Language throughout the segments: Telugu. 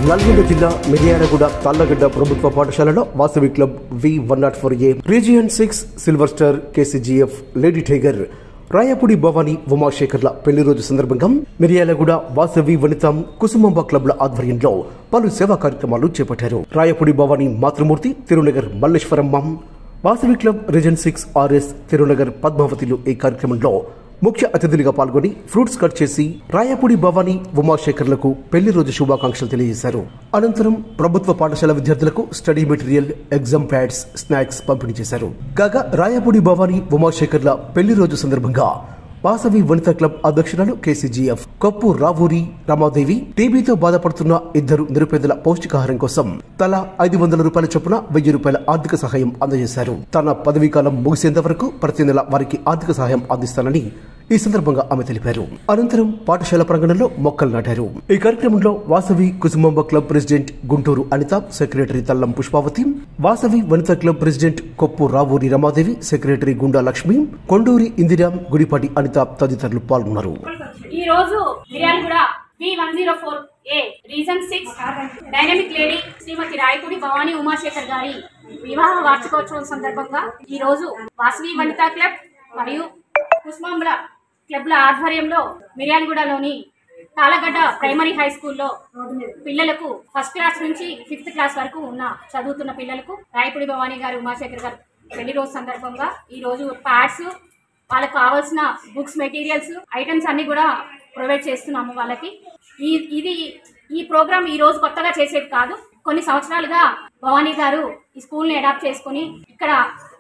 నల్గొండ జిల్లా మిర్యాలగూడ తాళ్లగడ్డ ప్రభుత్వ పాఠశాలలో Vasavi club V one nought four A region six silver star KCGF lady tiger Rayapudi Bhavani ఉమాశేఖర్ల పెళ్లి రోజు సందర్భంగా మిర్యాలగూడ వాసవి వనిత కుసుమంబ క్లబ్ల ఆధ్వర్యంలో పలు సేవా కార్యక్రమాలు చేపట్టారు రాయపూడి భవానీ మాతృమూర్తి Tirunagar Malleswaramma Vasavi club region six RS Tirunagar పద్మావతిలు ఈ కార్యక్రమంలో ముఖ్య అతిథులుగా పాల్గొని ఫ్రూట్స్ కట్ చేసి రాయపూడి భవానీ ఉమాశేఖర్లకు పెళ్లి రోజు శుభాకాంక్షలు తెలియజేశారు అనంతరం ప్రభుత్వ పాఠశాల విద్యార్థులకు study material exam pads snacks పంపిణీ చేశారు కాగా రాయపూడి భవానీ ఉమాశేఖర్ల పెళ్లి రోజు సందర్భంగా వాసవి వనితా క్లబ్ అధ్యక్షురాలు కేసీజీఎఫ్ కప్పు రావూరి రమాదేవి టీబీతో బాధపడుతున్న ఇద్దరు నిరుపేదల పౌష్టికాహారం కోసం తలా ఐదు వందల రూపాయల చొప్పున వెయ్యి రూపాయల ఆర్థిక సహాయం అందజేశారు తన పదవీ కాలం ముగిసేంత వరకు ప్రతి నెల వారికి ఆర్థిక సహాయం అందిస్తానని ఈ సందర్భంగా ఆమె తెలిపారు అనంతరం పాఠశాల ప్రాంగణంలో మొక్కలు నాటారు ఈ కార్యక్రమంలో Vasavi Kusumamba club president Guntur Anitha secretary Tallam Pushpavathi Vasavi Vanitha club president Koppu Ravuri Ramadevi secretary గుండా లక్ష్మి కొండూరి ఇందిరా గుడిపాటి అనిత తదితరులు పాల్గొన్నారు ఈ రోజు Miryalaguda V one zero four A region six dynamic lady Shrimati Rayapudi Bhavani Umasekhar గారి వివాహ వార్షికోత్సవం సందర్భంగా ఈ రోజు వాసవి వనితా క్లబ్ మరియు కుస్మాంబల క్లబ్ల ఆధ్వర్యంలో మిర్యాలగూడలోని తాళగడ్డ ప్రైమరీ హై స్కూల్లో పిల్లలకు ఫస్ట్ క్లాస్ నుంచి ఫిఫ్త్ క్లాస్ వరకు ఉన్న చదువుతున్న పిల్లలకు రాయపూడి భవానీ గారు ఉమాశేఖర్ గారు పెళ్లి రోజు సందర్భంగా ఈ రోజు ప్యాడ్స్ వాళ్ళకి కావాల్సిన బుక్స్ మెటీరియల్స్ ఐటమ్స్ అన్ని కూడా ప్రొవైడ్ చేస్తున్నాము వాళ్ళకి ఈ ఇది ఈ ప్రోగ్రామ్ ఈ రోజు కొత్తగా చేసేది కాదు కొన్ని సంవత్సరాలుగా భవానీ గారు ఈ స్కూల్ని అడాప్ట్ చేసుకుని ఇక్కడ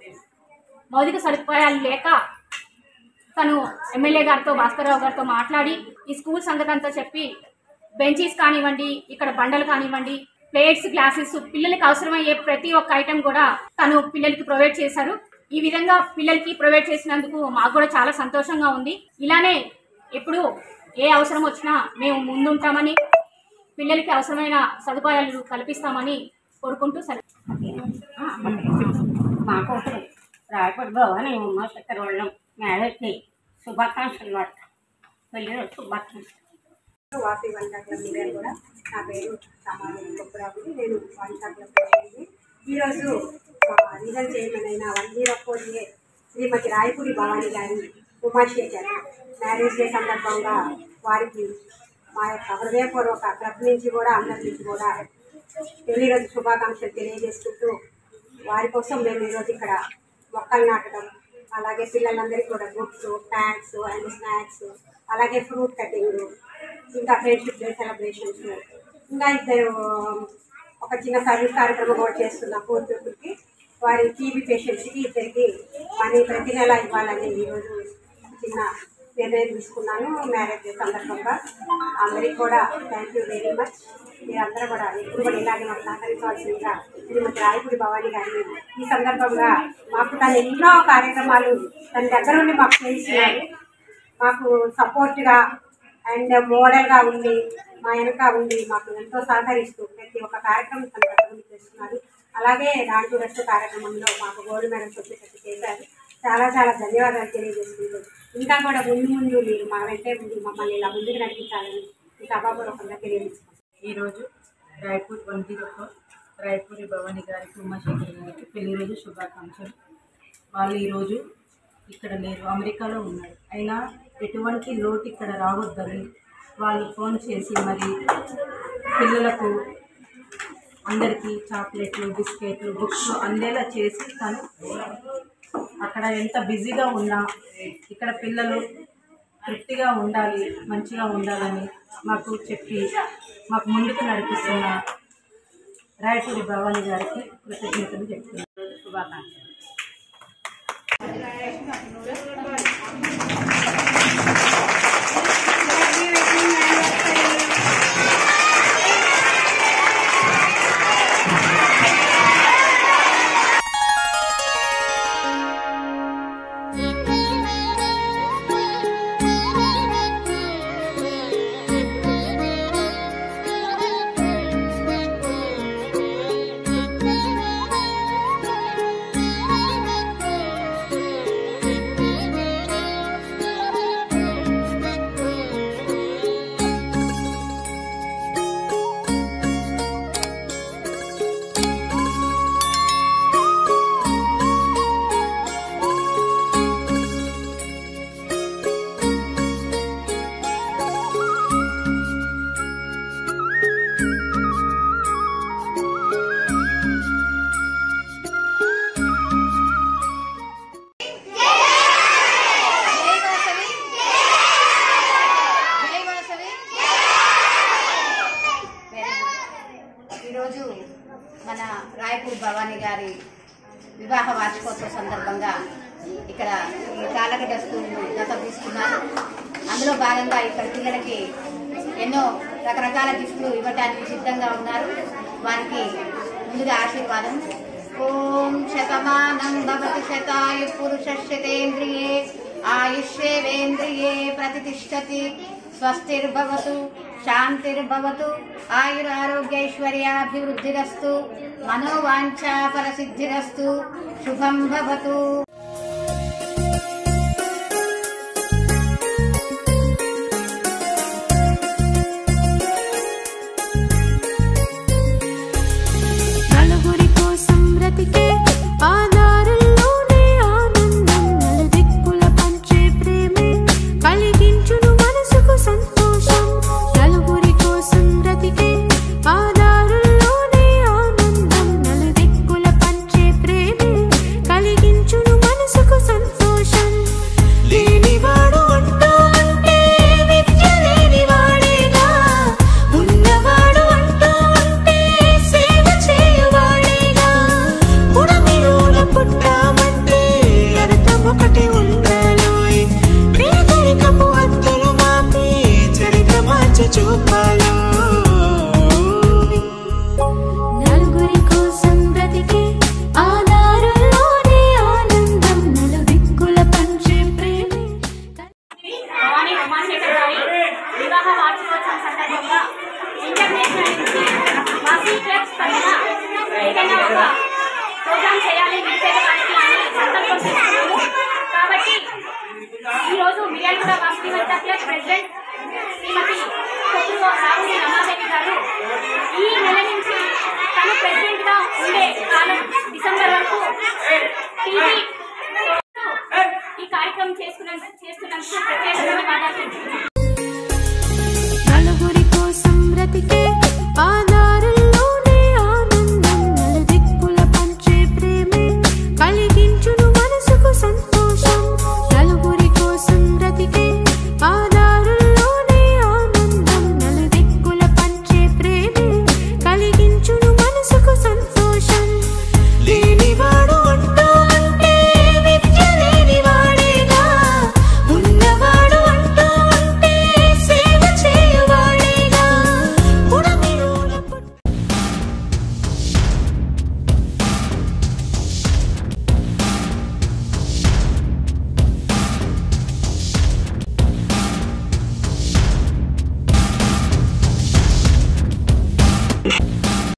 మౌలిక సదుపాయాలు లేక తను ఎమ్మెల్యే గారితో భాస్కర్రావు గారితో మాట్లాడి ఈ స్కూల్ సంగతి అంతా చెప్పి బెంచీస్ కానివ్వండి ఇక్కడ బండలు కానివ్వండి ప్లేట్స్ గ్లాసెస్ పిల్లలకి అవసరమయ్యే ప్రతి ఒక్క ఐటెం కూడా తను పిల్లలకి ప్రొవైడ్ చేశారు ఈ విధంగా పిల్లలకి ప్రొవైడ్ చేసినందుకు మాకు కూడా చాలా సంతోషంగా ఉంది ఇలానే ఎప్పుడు ఏ అవసరం వచ్చినా మేము ముందుంటామని పిల్లలకి అవసరమైన సదుపాయాలు కల్పిస్తామని కోరుకుంటూ సెలవు మాకు రాయపడి భవాని ఉమాశంకర్ వాళ్ళం మ్యారేజ్కి శుభాకాంక్షలు వాడతాం పెళ్ళి రోజు శుభాకాంక్షలు వాసి వంట క్లబ్ నేను కూడా నా పేరు సమాజం గొప్పరావు నేను వంట క్లబ్ ప్రెసిడెంట్ని. ఈరోజు మా రీజన్ చైర్మన్ అయిన one zero four A Shrimati Rayapudi Bhavani గారి ఉమాశేఖర్ మ్యారేజ్ డే సందర్భంగా వారికి మా యొక్క హృదయపూర్వక క్లబ్ నుంచి కూడా అందరి నుంచి కూడా పెళ్లి రోజు శుభాకాంక్షలు తెలియజేసుకుంటూ వారి కోసం మేము ఈరోజు ఇక్కడ మొక్కలు నాటడం అలాగే పిల్లలందరికీ కూడా బుక్స్ ప్యాడ్స్ అండ్ స్నాక్స్ అలాగే ఫ్రూట్ కటింగ్ ఇంకా ఫ్రెండ్షిప్ డే సెలబ్రేషన్స్ ఇంకా ఇద్దరు ఒక చిన్న సర్వీస్ కార్యక్రమం కూడా చేస్తున్నాం పూర్ పీపుల్కి వారి టీబీ పేషెంట్స్కి ఇద్దరికి మనీ ప్రతి నెల ఇవ్వాలని ఈరోజు చిన్న నిర్ణయం తీసుకున్నాను మ్యారేజ్ డే సందర్భంగా అందరికీ కూడా థ్యాంక్ యూ వెరీ మచ్ మీరందరూ కూడా ఎప్పుడు కూడా ఇలాగే మాకు సహకరించవలసిందిగా శ్రీమతి రాయపూడి భవానీ గారిని ఈ సందర్భంగా మాకు తను ఎన్నో కార్యక్రమాలు తన దగ్గర ఉండి మాకు చేస్తున్నారు మాకు సపోర్ట్గా అండ్ మోడల్గా ఉండి మా వెనక ఉండి మాకు ఎంతో సహకరిస్తూ ప్రతి ఒక్క కార్యక్రమం తన దగ్గర ఉండి చేస్తున్నారు అలాగే దాంట్లో రెస్ట్ కార్యక్రమంలో మాకు గోల్డ్ మెడల్స్ వచ్చేటట్టు చేశారు చాలా చాలా ధన్యవాదాలు తెలియజేసుకుంటూ ఇంకా కూడా ముందు ముందు మీరు మా వెంటే ముందు మమ్మల్ని ఇలా ముందుకు నడిపించాలని ఈ సభాపూర్వకంగా తెలియజేసుకుంటాం ఈరోజు Raipur one zero four Rayapuri Bhavani గారికి ఉమాశంకర్ గారికి పెళ్లి రోజు శుభాకాంక్షలు వాళ్ళు ఈరోజు ఇక్కడ లేరు అమెరికాలో ఉన్నారు అయినా ఎటువంటి లోటు ఇక్కడ రావద్దని వాళ్ళు ఫోన్ చేసి మరి పిల్లలకు అందరికీ చాక్లెట్లు బిస్కెట్లు బుక్స్ అందేలా చేసి తను అక్కడ ఎంత బిజీగా ఉన్నా ఇక్కడ పిల్లలు తృప్తిగా ఉండాలి మంచిగా ఉండాలని మాకు చెప్పి మాకు ముందుకు నడిపిస్తున్న రాయపూడి భవానీ గారికి కృతజ్ఞతలు చెప్తున్నాను శుభాకాంక్షలు Thank you. ఇక్కడ ఈ కాలగడ్డ స్కూల్ను దత్తత తీసుకున్నారు అందులో భాగంగా ఇక్కడ పిల్లలకి ఎన్నో రకరకాల గిఫ్ట్లు ఇవ్వడానికి సిద్ధంగా ఉన్నారు వారికి ముందుగా ఆశీర్వాదం ఓం శతమానం భవతి శతాయు పురుష శతేంద్రియే ఆయుష్యేవేంద్రియే ప్రతిష్టతి స్వస్తిర్భవతు శాంతిర్భవతు ఆయురారోగ్యైశ్వర్యాభివృద్ధిరస్తు మనోవాంఛా ఫలసిద్ధిరస్తు శుభం భవతు నలుగురి కోసం బ్రతికే ఆ దారుల్లోనే ఆనందం నలుదిక్కుల పంచే ప్రేమే కలిగించును మనసుకు సంతోషం నలుగురి కోసం బ్రతికే ఆ దారుల్లోనే ఆనందం నలుదిక్కుల పంచే ప్రేమే కలిగించును మనసుకు సంతోషం లేనివాడు అంటూ ఉంటే విద్య లేనివాడేగా ఉన్నవాడు అంటూ ఉంటే సేవ చేయువాడేగా పుడమిలోన పుట్టామంటే అర్థం ఒకటి ఉండాలోయ్ పేదరికపు హద్దులు మాపి చరిత్ర మార్చ చూపాలో నలుగురి కోసం బ్రతికే ఆ దారుల్లోనే ఆనందం నలుదిక్కుల పంచే ప్రేమే భవానీ ఉమాశేఖర్ గారి వివాహ వార్షికోత్సవం సందర్భంగా ఇంటర్నేషనల్ నుంచి వాసీ క్లబ్స్ తరఫున ఏదైనా ఒక ప్రోగ్రామ్ చేయాలి నిరుపేద వారికి అని సంకల్పం తీసుకున్నాము కాబట్టి ఈరోజు మిర్యాలగూడ వాసవి వద్ద క్లబ్ ప్రెసిడెంట్ శ్రీమతి కొప్పులు రాహుల్ రమాదేవి గారు ఈ నెల నుంచి తను ప్రెసిడెంట్ గా ఉండే కాలం డిసెంబర్ వరకు టీవీ ఈ కార్యక్రమం చేసుకున్నందుకు చేస్తున్నందుకు ప్రత్యేక ధన్యవాదాలు తెలుపుతున్నాను